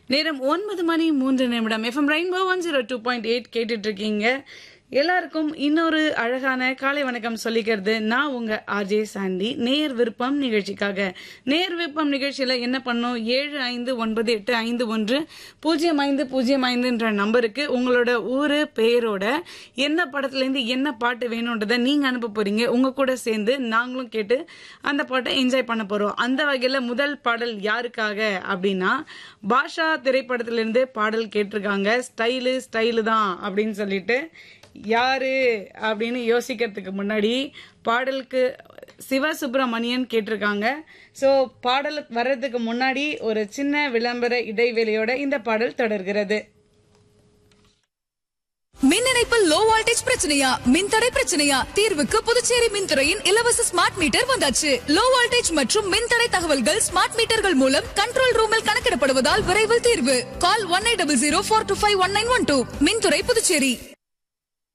நேரம் ஒன்பது மணி மூன்று நிமிடம் FM rainbow one zero two point eight கேட்டுட்டு இருக்கீங்க எல்லாருக்கும் இன்னொரு அழகான காலை வணக்கம் சொல்லிக்கிறது நான் உங்க ஆர்ஜே சாண்டி நேர் விருப்பம் நிகழ்ச்சிக்காக நேர் விருப்பம் நிகழ்ச்சியில என்ன பண்ணோம் ஏழு ஐந்து ஒன்பது எட்டு ஐந்து ஒன்று பூஜ்ஜியம் ஐந்து பூஜ்ஜியம் ஐந்துன்ற நம்பருக்கு உங்களோட ஊரு பெயரோட என்ன படத்துல இருந்து என்ன பாட்டு வேணும்ன்றத நீங்க அனுப்ப போறீங்க உங்க கூட சேர்ந்து நாங்களும் கேட்டு அந்த பாட்டை என்ஜாய் பண்ண போறோம் அந்த வகையில முதல் பாடல் யாருக்காக அப்படின்னா பாஷா திரைப்படத்திலிருந்து பாடல் கேட்டிருக்காங்க ஸ்டைலு ஸ்டைலு தான் அப்படின்னு சொல்லிட்டு யாரு அப்படின்னு யோசிக்கிறதுக்கு முன்னாடி பாடலுக்கு சிவசுப்பிரமணியன் கேட்டிருக்காங்க ஸோ பாடல் வர்றதுக்கு முன்னாடி ஒரு சின்ன விளம்பர இடைவெளியோட இந்த பாடல் தொடர்கிறது மின் இணைப்பில் லோ வோல்டேஜ் பிரச்சனையா மின்தடை பிரச்சனையா தீர்வுக்கு புதுச்சேரி மின்துறையின் இலவச ஸ்மார்ட் மீட்டர் வந்தாச்சு லோ வோல்டேஜ் மற்றும் மின்தடை தகவல்கள் ஸ்மார்ட் மீட்டர்கள் மூலம் கண்ட்ரோல் ரூமில் கணக்கிடப்படுவதால் விரைவில் தீர்வு call one eight double zero four two five one nine one two மின்துறை புதுச்சேரி